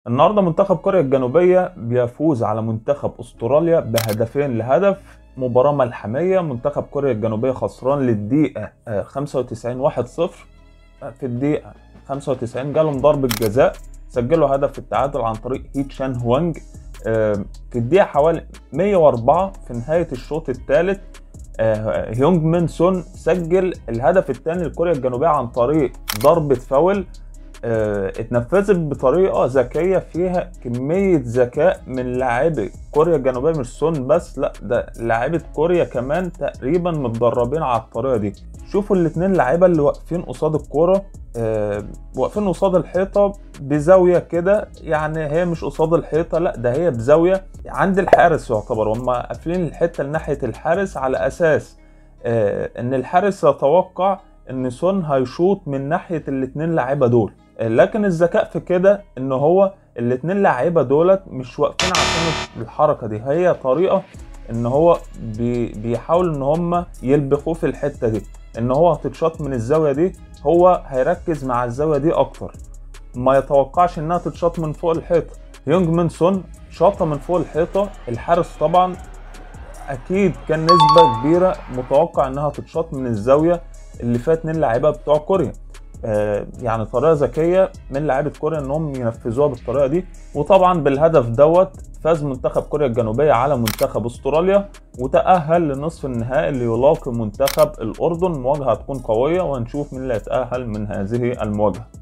النهارده منتخب كوريا الجنوبية بيفوز على منتخب استراليا بهدفين لهدف مباراة ملحمية منتخب كوريا الجنوبية خسران للدقيقة آه، 95 1-0 في الدقيقة 95 جالهم ضربة جزاء سجلوا هدف التعادل عن طريق هي تشان هوانج آه، في الدقيقة حوالي 104 في نهاية الشوط الثالث هيونج مين سون سجل الهدف الثاني لكوريا الجنوبية عن طريق ضربة فاول آه، اتنفذت بطريقه ذكيه فيها كميه ذكاء من لاعبي كوريا الجنوبيه مش سون بس لا ده لاعيبه كوريا كمان تقريبا متدربين على الطريقه دي شوفوا الاتنين لعيبه اللي واقفين قصاد الكوره آه، واقفين قصاد الحيطه بزاويه كده يعني هي مش قصاد الحيطه لا ده هي بزاويه عند الحارس يعتبر هم قافلين الحته لناحيه الحارس على اساس آه، ان الحارس يتوقع ان سون هيشوط من ناحيه الاتنين لعيبه دول لكن الذكاء في كده ان هو الاتنين لعيبه دولت مش واقفين عشان الحركه دي هي طريقه ان هو بي بيحاول ان هم يلبخوه في الحته دي ان هو هتتشاط من الزاويه دي هو هيركز مع الزاويه دي اكتر ما يتوقعش انها تتشاط من فوق الحيطه يونج مين سون شاطه من فوق الحيطه الحارس طبعا اكيد كان نسبه كبيره متوقع انها تتشاط من الزاويه اللي فيها اتنين لعيبه بتوع كوريا آه، يعني طريقه ذكيه من لعيبه كوريا انهم ينفذوها بالطريقه دي وطبعا بالهدف دوت فاز منتخب كوريا الجنوبيه على منتخب استراليا وتاهل لنصف النهائي اللي يلاقي منتخب الاردن مواجهه هتكون قويه وهنشوف مين اللي هيتاهل من هذه المواجهه